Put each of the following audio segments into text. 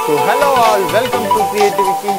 So hello all welcome to creativity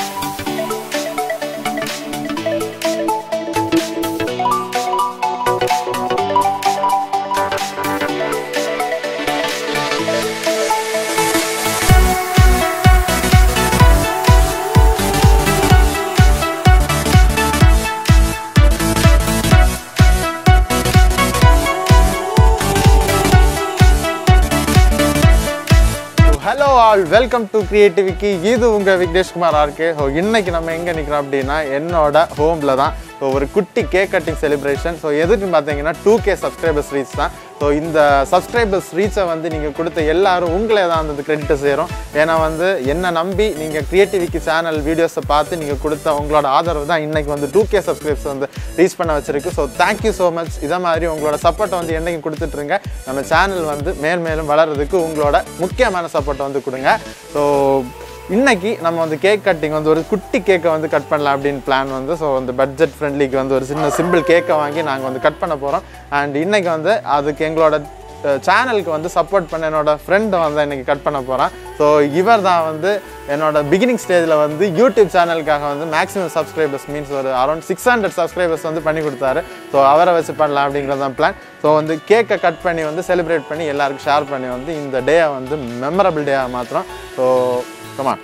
hello all welcome to creativity இது உங்கள் Vigneshkumar RK so இன்னைக்கு நம்ம எங்கே நிற்கிறோம் அப்படின்னா என்னோட ஹோமில் தான் ஸோ ஒரு குட்டி கேக் கட்டிங் செலிப்ரேஷன் ஸோ எதுக்குன்னு பார்த்தீங்கன்னா டூ கே சப்ஸ்கிரைபர்ஸ் ரீச் தான் ஸோ இந்த சப்ஸ்கிரைபர்ஸ் ரீச்சை வந்து நீங்கள் கொடுத்த எல்லாரும் உங்களே தான் அந்த கிரெடிட்டை சேரும் ஏன்னா வந்து என்னை நம்பி நீங்கள் கிரியேட்டிவிட்டி சேனல் வீடியோஸை பார்த்து நீங்கள் கொடுத்த உங்களோட ஆதரவு தான் இன்னைக்கு வந்து டூ கே சப்ஸ்கிரைப்ஸ் வந்து ரீச் பண்ண வச்சிருக்கு ஸோ தேங்க்யூ ஸோ மச் இதை மாதிரி உங்களோட சப்போர்ட்டை வந்து என்னைக்கு கொடுத்துட்ருங்க நம்ம சேனல் வந்து மேல் மேலும் வளர்றதுக்கு உங்களோட முக்கியமான சப்போர்ட்டை வந்து கொடுங்க ஸோ இன்னைக்கு நம்ம வந்து கேக் கட்டிங் வந்து ஒரு குட்டி கேக்கை வந்து கட் பண்ணலாம் அப்படின்னு பிளான் வந்து ஸோ வந்து பட்ஜெட் ஃப்ரெண்ட்லிக்கு வந்து ஒரு சின்ன சிம்பிள் கேக்கை வாங்கி நாங்கள் வந்து கட் பண்ண போகிறோம் அண்ட் இன்னைக்கு வந்து அதுக்கு எங்களோட சேனலுக்கு வந்து சப்போர்ட் பண்ண என்னோட ஃப்ரெண்டு வந்து இன்னைக்கு கட் பண்ண போகிறான் ஸோ இவர் தான் வந்து என்னோட பிகினிங் ஸ்டேஜில் வந்து யூடியூப் சேனலுக்காக வந்து மேக்ஸிமம் சப்ஸ்கிரைபர்ஸ் மீன்ஸ் ஒரு அரௌண்ட் சிக்ஸ் ஹண்ட்ரட் சப்ஸ்கிரைபர்ஸ் வந்து பண்ணி கொடுத்தாரு ஸோ அவரை வச்சு பண்ணலாம் அப்படிங்கிறது தான் பிளான் ஸோ வந்து கேக்கை கட் பண்ணி வந்து செலிப்ரேட் பண்ணி எல்லாருக்கும் ஷேர் பண்ணி வந்து இந்த டேயை வந்து மெமரபிள் டேயாக மாத்திரம் ஸோ கமான்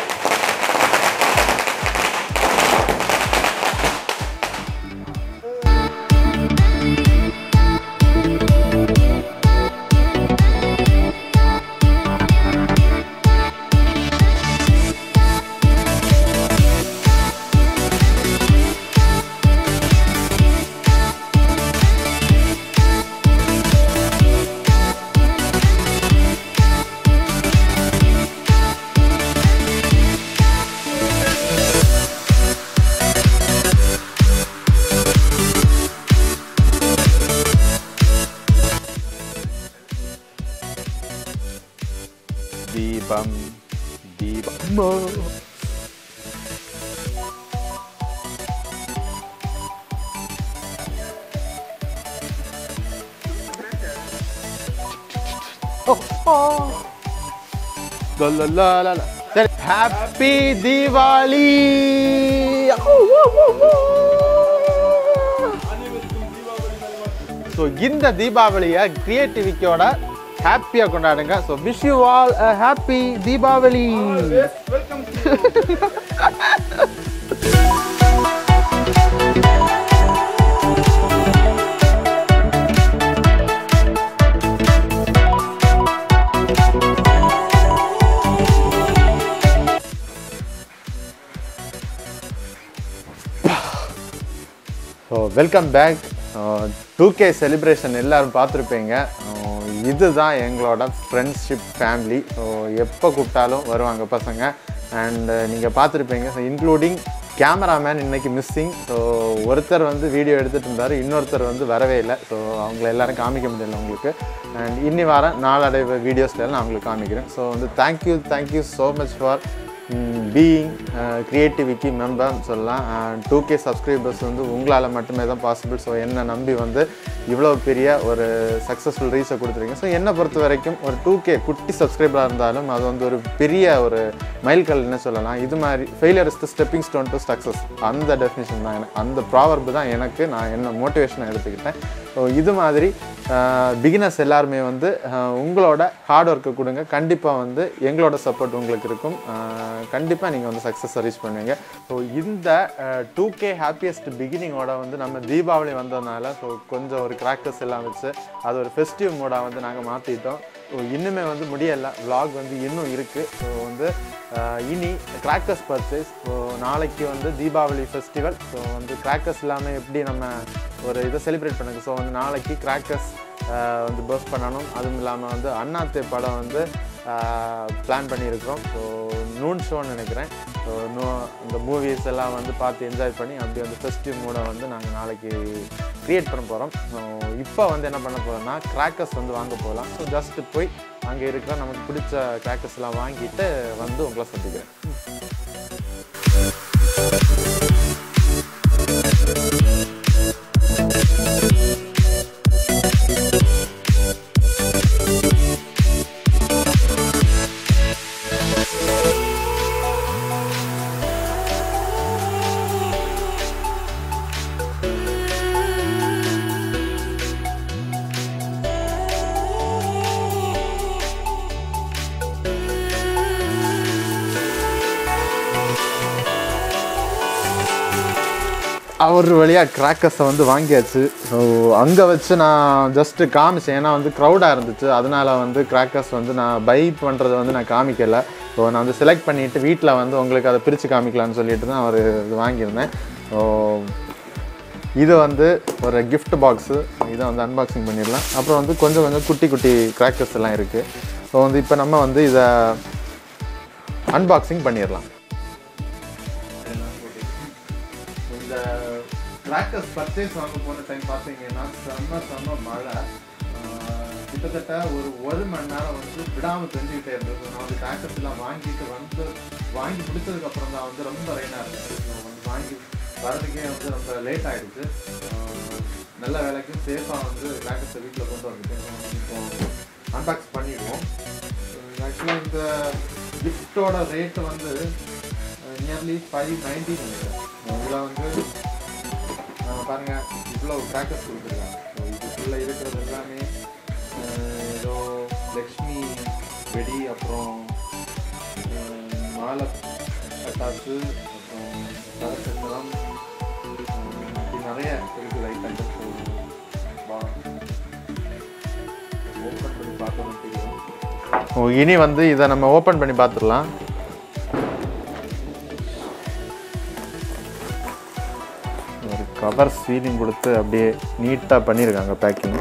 தீபம் தீபம் சரி ஹாப்பி தீபாவளி ஸோ இந்த தீபாவளியை கிரியேட்டிவிட்டியோட ஹாப்பியாக கொண்டாடுங்க so wish you all a happy Deepavali so welcome back two K celebration எல்லாரும் பார்த்துருப்பீங்க அஹ் இதுதான் எங்களோட ஃப்ரெண்ட்ஷிப் ஃபேமிலி ஸோ எப்போ கூப்பிட்டாலும் வருவாங்க பசங்க அண்ட் நீங்கள் பார்த்துருப்பீங்க ஸோ இன்க்ளூடிங் கேமராமேன் இன்னைக்கு மிஸ்ஸிங் ஸோ ஒருத்தர் வந்து வீடியோ எடுத்துகிட்டு இருந்தார் இன்னொருத்தர் வந்து வரவே இல்லை ஸோ அவங்கள எல்லாரும் காமிக்க முடியல உங்களுக்கு அண்ட் இன்னி வாரம் நாளடைவு வீடியோஸ்ல நான் உங்களுக்கு காமிக்கிறேன் ஸோ வந்து thank you thank you so much for being creativity மெம்பர்னு சொல்லலாம் டூ கே சப்ஸ்கிரைபர்ஸ் வந்து உங்களால் மட்டுமே தான் பாசிபிள் ஸோ என்னை நம்பி வந்து இவ்வளோ பெரிய ஒரு சக்ஸஸ்ஃபுல் ரீச்சை கொடுத்துருக்கீங்க ஸோ என்னை பொறுத்த வரைக்கும் ஒரு டூ கே குட்டி சப்ஸ்கிரைபராக இருந்தாலும் அது வந்து ஒரு பெரிய ஒரு மைல்கல் என்ன சொல்லலாம் இது மாதிரி failure is the stepping stone to success அந்த டெஃபினேஷன் தான் எனக்கு அந்த ப்ராவர்பு தான் எனக்கு நான் என்ன மோட்டிவேஷனை எடுத்துக்கிட்டேன் ஸோ இது மாதிரி பிகினர்ஸ் எல்லாருமே வந்து அஹ், உங்களோட ஹார்ட் ஒர்க்கை கொடுங்க கண்டிப்பாக வந்து எங்களோட சப்போர்ட் உங்களுக்கு இருக்கும் கண்டிப்பாக நீங்கள் வந்து சக்ஸஸ் ரீச் பண்ணுவீங்க ஸோ இந்த டூ கே ஹாப்பியஸ்ட் பிகினிங்கோட வந்து நம்ம தீபாவளி வந்ததுனால ஸோ கொஞ்சம் ஒரு கிராக்கர்ஸ் எல்லாம் வச்சு அது ஒரு ஃபெஸ்டிவ் மூடாக வந்து நாங்கள் மாற்றிட்டோம் ஸோ இன்னுமே வந்து முடியலை vlog வந்து இன்னும் இருக்குது ஸோ வந்து அஹ், இனி கிராக்கர்ஸ் பர்ச்சேஸ் ஸோ நாளைக்கு வந்து தீபாவளி ஃபெஸ்டிவல் ஸோ வந்து கிராக்கர்ஸ் இல்லாமல் எப்படி நம்ம ஒரு இதை செலிப்ரேட் பண்ணுங்க ஸோ வந்து நாளைக்கு கிராக்கர்ஸ் வந்து பர்ஸ் பண்ணணும் அதுவும் இல்லாமல் வந்து அண்ணாத்தே படம் வந்து பிளான் பண்ணியிருக்கிறோம் ஸோ நூன் ஷோன்னு நினைக்கிறேன் ஸோ நோ இந்த மூவிஸ் எல்லாம் வந்து பார்த்து என்ஜாய் பண்ணி அப்படி வந்து ஃபெஸ்டிவ் மூடை வந்து நாங்கள் நாளைக்கு க்ரியேட் பண்ண போகிறோம் ஸோ இப்போ வந்து என்ன பண்ண போகிறோம்னா கிராக்கர்ஸ் வந்து வாங்க போகலாம் ஸோ ஜஸ்ட் போய் அங்கே இருக்கிற நமக்கு பிடிச்ச கிராக்கர்ஸ் எல்லாம் வாங்கிட்டு வந்து உங்களை சந்திக்கிறேன் அவர் வழியாக கிராக்கர்ஸை வந்து வாங்கியாச்சு ஸோ அங்கே வச்சு நான் ஜஸ்ட்டு காமிச்சேன் ஏன்னா வந்து க்ரௌடாக இருந்துச்சு அதனால வந்து கிராக்கர்ஸ் வந்து நான் பை பண்ணுறதை வந்து நான் காமிக்கலை ஸோ நான் வந்து செலக்ட் பண்ணிவிட்டு வீட்டில் வந்து உங்களுக்கு அதை பிரித்து காமிக்கலான்னு சொல்லிட்டு தான் அவர் இது வாங்கியிருந்தேன் ஸோ இது வந்து ஒரு gift பாக்ஸு இதை வந்து அன்பாக்சிங் பண்ணிடலாம் அப்புறம் வந்து கொஞ்சம் கொஞ்சம் குட்டி குட்டி கிராக்கர்ஸ் எல்லாம் இருக்குது ஸோ வந்து இப்போ நம்ம வந்து இதை அன்பாக்சிங் பண்ணிடலாம் இந்த கிராக்கர்ஸ் பர்ச்சேஸ் வாங்க போன டைம் பார்த்தீங்கன்னா செம்ம செம்ம மழை ஆஹ் கிட்டத்தட்ட ஒரு ஒரு மணி நேரம் வந்து விடாமல் தெரிஞ்சுக்கிட்டே இருந்தது நான் வந்து கிராக்கர்ஸ் எல்லாம் வாங்கிட்டு வந்து வாங்கி முடிச்சதுக்கு அப்புறம் தான் வந்து ரொம்ப ரெயினாக இருந்துச்சு So வந்து வாங்கி வரதுக்கே வந்து ரொம்ப லேட் ஆயிடுச்சு ஆஹ் நல்ல வேலைக்கும் சேஃபாக வந்து கிராக்கர்ஸை வீட்டில் கொண்டு வந்துட்டேன் இப்போ அன்பாக்ஸ் பண்ணிடுவோம் ஆக்சுவலாக இந்த கிஃப்டோட ரேட்டு வந்து நியர்லி ஃபைவ் நைன்டீன் இதில் வந்து அஹ் பாருங்க இவ்வளோ கிராக்கர்ஸ் கொடுத்துருக்காங்க ஸோ இதுக்குள்ளே இருக்கிறது எல்லாமே அஹ் ஏதோ லக்ஷ்மி வெடி அப்புறம் அஹ் மாலை பட்டாசு அப்புறம் தரச்சந்திரம் இப்படி நிறைய இருக்குது ஐட்டங்கள் ஓப்பன் பண்ணி பார்த்தோம்னு தெரியும் ஓ இனி வந்து இதை நம்ம ஓப்பன் பண்ணி பார்த்துடலாம் ஒரு கவர் சீலிங் கொடுத்து அப்படியே நீட்டாக பண்ணியிருக்காங்க பேக்கிங்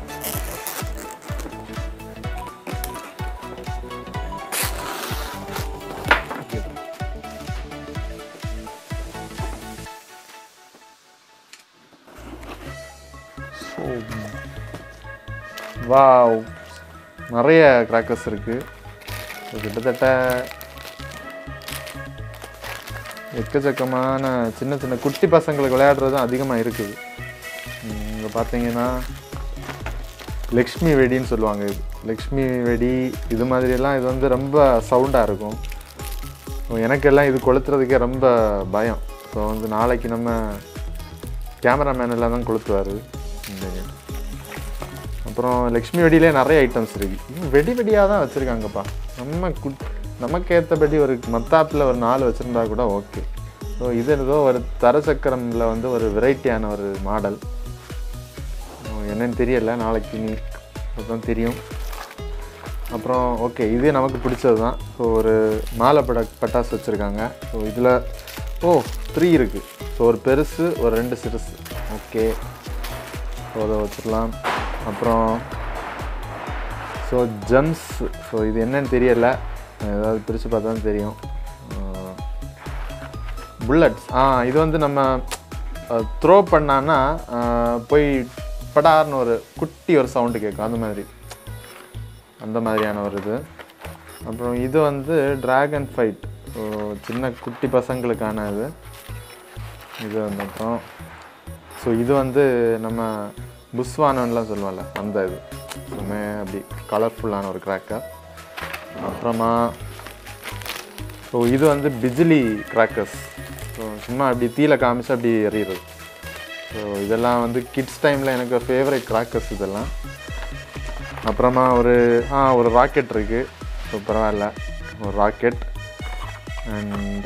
வாவ் நிறைய கிராக்கர்ஸ் இருக்குது கிட்டத்தட்ட எக்கச்சக்கமான சின்ன சின்ன குட்டி பசங்களுக்கு விளையாடுறது தான் அதிகமாக இருக்குது இங்கே பார்த்தீங்கன்னா லக்ஷ்மி வெடின்னு சொல்லுவாங்க இது லக்ஷ்மி வெடி இது மாதிரியெல்லாம் இது வந்து ரொம்ப சவுண்டாக இருக்கும் ஸோ எனக்கெல்லாம் இது கொளுத்துறதுக்கே ரொம்ப பயம் ஸோ வந்து நாளைக்கு நம்ம கேமராமேன் எல்லாம் தான் கொளுத்துவார் அப்புறம் லக்ஷ்மி வெடியிலே நிறைய ஐட்டம்ஸ் இருக்குது இன்னும் வெடி வெடியாக தான் வச்சுருக்காங்கப்பா நம்ம குட் நமக்கு ஏற்றபடி ஒரு மத்தாப்பில் ஒரு நாலு வச்சுருந்தா கூட ஓகே ஸோ இது ஏதோ ஒரு தரசக்கரமில் வந்து ஒரு வெரைட்டியான ஒரு மாடல் என்னன்னு தெரியல நாளைக்கு நீ அப்புறம் தெரியும் அப்புறம் ஓகே இது நமக்கு பிடிச்சது தான் ஸோ ஒரு மாலை பட பட்டாசு வச்சுருக்காங்க ஸோ இதில் ஓ த்ரீ இருக்குது ஸோ ஒரு பெருசு ஒரு ரெண்டு சிறுசு ஓகே ஸோ அதை வச்சிடலாம் அப்புறம் ஸோ ஜம்ஸ் ஸோ இது என்னன்னு தெரியல ஏதாவது பிரித்து பார்த்தா தான் தெரியும் புல்லட்ஸ் ஆ இது வந்து நம்ம த்ரோ பண்ணான்னா அஹ், போய் படார்னு ஒரு குட்டி ஒரு சவுண்டு கேட்கும் அந்த மாதிரி அந்த மாதிரியான ஒரு இது அப்புறம் இது வந்து டிராகன் ஃபைட் ஸோ சின்ன குட்டி பசங்களுக்கான இது இது வந்து அப்புறம் ஸோ இது வந்து நம்ம புஸ்வானன்லாம் சொல்லுவோம்ல அந்த இது சும்மா அப்படி கலர்ஃபுல்லான ஒரு கிராக்கர் அப்புறமா ஸோ இது வந்து பிஜிலி கிராக்கர்ஸ் ஸோ சும்மா அப்படி தீல காமிச்சு அப்படி எறிகிறது ஸோ இதெல்லாம் வந்து கிட்ஸ் டைமில் எனக்கு ஃபேவரட் கிராக்கர்ஸ் இதெல்லாம் அப்புறமா ஒரு ஆ ஒரு ராக்கெட் இருக்குது ஸோ பரவாயில்ல ஒரு ராக்கெட் அண்ட்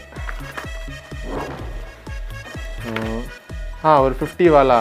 ஆ ஒரு ஃபிஃப்டி வாலா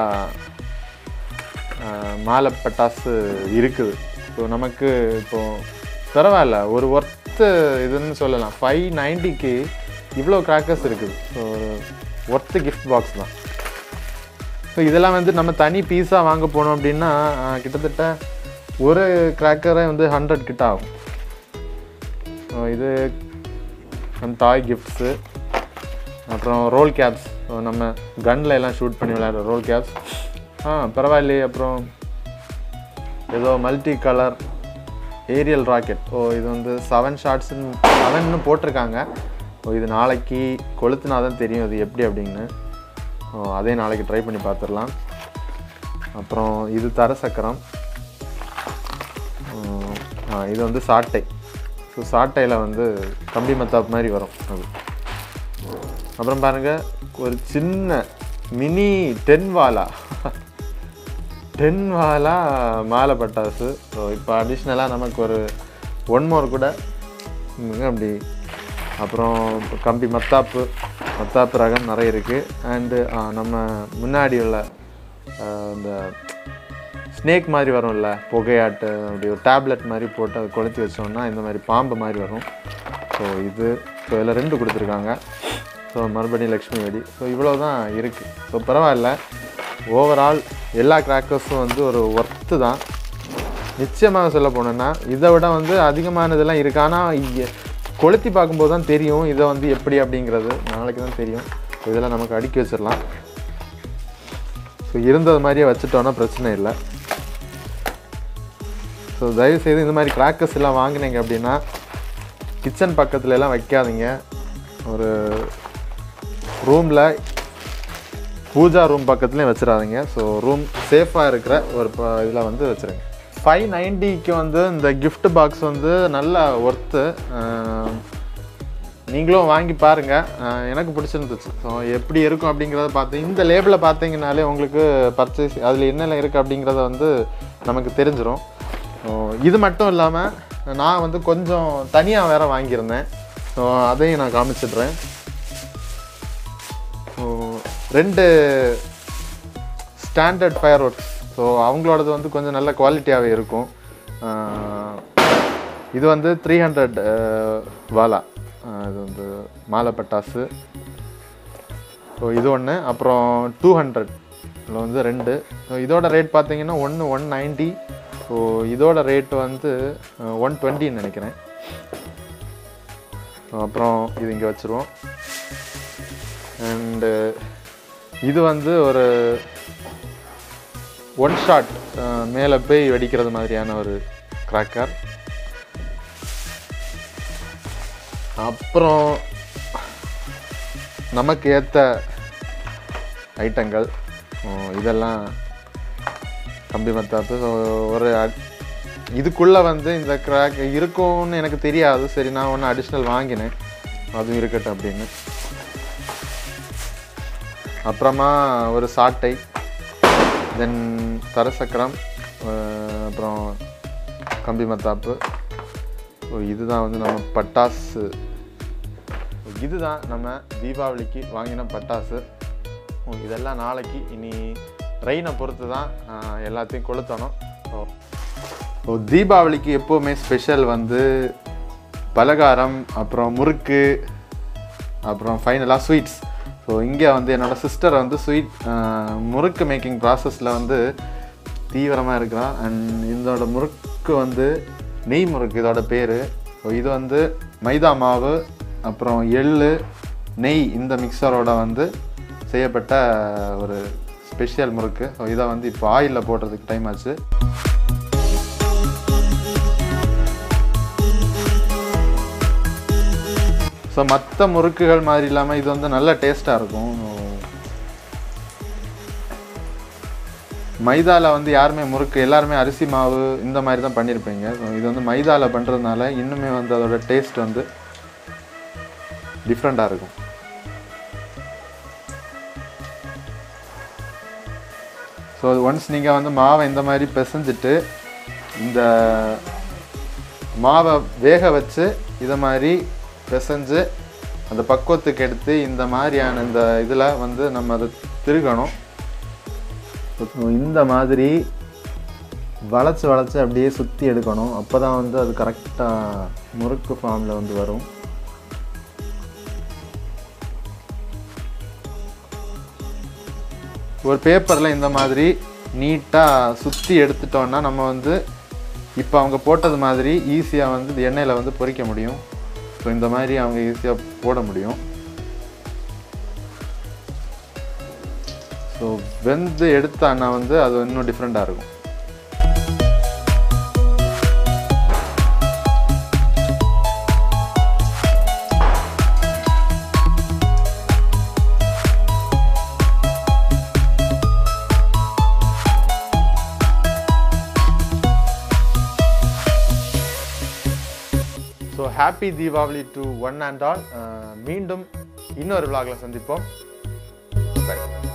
ஆஹ், மாலை பட்டாசு இருக்குது ஸோ நமக்கு இப்போது பரவாயில்ல ஒரு ஒர்த்து இதுன்னு சொல்லலாம் ஃபைவ் நைன்ட்டிக்கு இவ்வளோ கிராக்கர்ஸ் இருக்குது ஸோ ஒரு ஒர்த்து கிஃப்ட் பாக்ஸ் தான் ஸோ இதெல்லாம் வந்து நம்ம தனி பீஸாக வாங்க போனோம் அப்படின்னா ஆஹ், கிட்டத்தட்ட ஒரு கிராக்கரே வந்து ஹண்ட்ரட் கிட்ட ஆகும் ஸோ இது நம்ம டாய் கிஃப்ட்ஸு அப்புறம் ரோல் கேப்ஸ் நம்ம கன்ல எல்லாம் ஷூட் பண்ணி விளையாடுற ரோல் கேப்ஸ் ஆ பரவாயில்லையே அப்புறம் ஏதோ மல்டி கலர் ஏரியல் ராக்கெட் ஓ இது வந்து செவன் ஷார்ட்ஸ்னு செவன்னு போட்டிருக்காங்க ஓ இது நாளைக்கு கொளுத்துனா தான் தெரியும் இது எப்படி அப்படின்னு ஓ அதே நாளைக்கு ட்ரை பண்ணி பார்த்துடலாம் அப்புறம் இது தர சக்கரம் உம், ஆ, இது வந்து சாட்டை ஸோ சாட்டையில் வந்து கம்பி மத்தாப் மாதிரி வரும் அது அப்புறம் பாருங்க ஒரு சின்ன மினி டென் வாலா டென் வாலா மாலை பட்டாசு ஸோ இப்போ அடிஷ்னலாக நமக்கு ஒரு ஒன் மோர் கூட இங்க அப்படி அப்புறம் கம்பி மத்தாப்பு மத்தாப்பு ரகம் நிறைய இருக்குது அண்டு நம்ம முன்னாடி உள்ள ஆ, இந்த ஸ்னேக் மாதிரி வரும்ல புகையாட்டு அப்படி ஒரு டேப்லெட் மாதிரி போட்டு அதை கொளுத்தி வச்சோம்னா இந்த மாதிரி பாம்பு மாதிரி வரும் ஸோ இது ஸோ இதில் ரெண்டு கொடுத்துருக்காங்க ஸோ மறுபடியும் லக்ஷ்மி வெடி ஸோ இவ்வளோ தான் இருக்குது ஸோ பரவாயில்ல ஓவரால் எல்லா கிராக்கர்ஸும் வந்து ஒரு ஒர்த்து தான் நிச்சயமாக சொல்ல போனோன்னா இதை விட வந்து அதிகமானதெல்லாம் இருக்குது ஆனால் இங்க கொளுத்தி பார்க்கும்போது தான் தெரியும் இதை வந்து எப்படி அப்படிங்கிறது நாளைக்கு தான் தெரியும் இதெல்லாம் நமக்கு அடுக்கி வச்சிடலாம் ஸோ இருந்தது மாதிரியே வச்சுட்டோன்னா பிரச்சனை இல்லை ஸோ தயவுசெய்து இந்த மாதிரி கிராக்கர்ஸ் எல்லாம் வாங்கினீங்க அப்படின்னா கிச்சன் பக்கத்துல எல்லாம் வைக்காதீங்க ஒரு ரூமில் பூஜா ரூம் பக்கத்துலேயும் வச்சிடாதீங்க ஸோ ரூம் சேஃபாக இருக்கிற ஒரு இதில் வந்து வச்சுருங்க ஃபைவ் நைன்ட்டிக்கு வந்து இந்த gift பாக்ஸ் வந்து நல்ல ஒர்த்து நீங்களும் வாங்கி பாருங்கள் எனக்கு பிடிச்சிருந்துச்சு ஸோ எப்படி இருக்கும் அப்படிங்கிறத பார்த்து இந்த லேபிளை பார்த்தீங்கனாலே உங்களுக்கு பர்ச்சேஸ் அதில் என்னென்ன இருக்குது அப்படிங்கிறத வந்து நமக்கு தெரிஞ்சிடும் ஸோ இது மட்டும் இல்லாமல் நான் வந்து கொஞ்சம் தனியாக வேற வாங்கியிருந்தேன் ஸோ அதையும் நான் காமிச்சிடுறேன் ஸோ ரெண்டு ஸ்டாண்டர்ட் ஃபயர் ஒர்க்ஸ் ஸோ அவங்களோடது வந்து கொஞ்சம் நல்ல குவாலிட்டியாகவே இருக்கும் ஆஹ் இது வந்து த்ரீ ஹண்ட்ரட் வாலா ஆஹ் இது வந்து மாலை பட்டாசு ஸோ இது ஒன்று அப்புறம் டூ ஹண்ட்ரட் இதில் வந்து ரெண்டு ஸோ இதோட ரேட் பார்த்தீங்கன்னா ஒன்று ஒன் நைன்ட்டி ஸோ இதோட ரேட் வந்து ஒன் டுவெண்ட்டின்னு நினைக்கிறேன் அப்புறம் இது இங்கே வச்சுருவோம் அண்டு இது வந்து ஒரு ஒன் ஷாட் மேலே போய் வெடிக்கிறது மாதிரியான ஒரு கிராக்கர் அப்புறம் நமக்கு ஏற்ற ஐட்டங்கள் உம், இதெல்லாம் கம்பி மத்தாப்பு ஸோ ஒரு அட்- இதுக்குள்ளே வந்து இந்த கிராக் இருக்கும்னு எனக்கு தெரியாது சரி நான் ஒன்று அடிஷ்னல் வாங்கினேன் அதுவும் இருக்கட்டும் அப்படின்னு அப்புறமா ஒரு சாட்டை தென் தரசக்கரம் அஹ் அப்புறம் கம்பி மத்தாப்பு ஸோ இதுதான் வந்து நம்ம பட்டாசு இதுதான் நம்ம தீபாவளிக்கு வாங்கின பட்டாசு ஓ, இதெல்லாம் நாளைக்கு இனி ரெயினை பொறுத்து தான் ஆஹ், எல்லாத்தையும் கொளுத்தணும் ஸோ ஸோ தீபாவளிக்கு எப்போவுமே ஸ்பெஷல் வந்து பலகாரம் அப்புறம் முறுக்கு அப்புறம் ஃபைனலாக ஸ்வீட்ஸ் ஸோ இங்கே வந்து என்னோட சிஸ்டர் வந்து ஸ்வீட் முறுக்கு மேக்கிங் ப்ராசஸில் வந்து தீவிரமாக இருக்கிறான் அண்ட் இதோட முறுக்கு வந்து நெய் முறுக்கு இதோட பேர் ஸோ இது வந்து மைதா மாவு அப்புறம் எள்ளு நெய் இந்த மிக்சரோட வந்து செய்யப்பட்ட ஒரு ஸ்பெஷல் முறுக்கு ஸோ இதை வந்து இப்போ ஆயிலில் போடுறதுக்கு டைம் ஆச்சு ஸோ மற்ற முறுக்குகள் மாதிரி இல்லாமல் இது வந்து நல்ல டேஸ்ட்டாக இருக்கும் மைதாவில் வந்து யாருமே முறுக்கு எல்லாருமே அரிசி மாவு இந்த மாதிரி தான் பண்ணியிருப்பீங்க ஸோ இது வந்து மைதாவில் பண்ணுறதுனால இன்னுமே வந்து அதோட டேஸ்ட் வந்து டிஃப்ரெண்ட்டாக இருக்கும் ஸோ ஒன்ஸ் நீங்கள் வந்து மாவை இந்த மாதிரி பிசைஞ்சிட்டு இந்த மாவை வேக வச்சு இதை மாதிரி பிசைஞ்சு அந்த பக்குவத்துக்கு எடுத்து இந்த மாதிரியான இந்த இதில் வந்து நம்ம அதை திருகணும் So, இந்த மாதிரி வளைச்சு வளைச்சு அப்படியே சுற்றி எடுக்கணும் அப்போ தான் வந்து அது கரெக்டாக முறுக்கு ஃபார்மில் வந்து வரும் ஒரு பேப்பரில் இந்த மாதிரி நீட்டாக சுற்றி எடுத்துட்டோம்னா நம்ம வந்து இப்போ அவங்க போட்டது மாதிரி ஈஸியாக வந்து இந்த எண்ணெயில் வந்து பொரிக்க முடியும் ஸோ இந்த மாதிரி அவங்க ஈஸியாக போட முடியும் ஸோ வெந்து எடுத்தான்னா வந்து அது இன்னும் டிஃப்ரெண்ட்டாக இருக்கும் so happy Deepavali to one and all மீண்டும் இன்னொரு விலாகில் சந்திப்போம் Bye.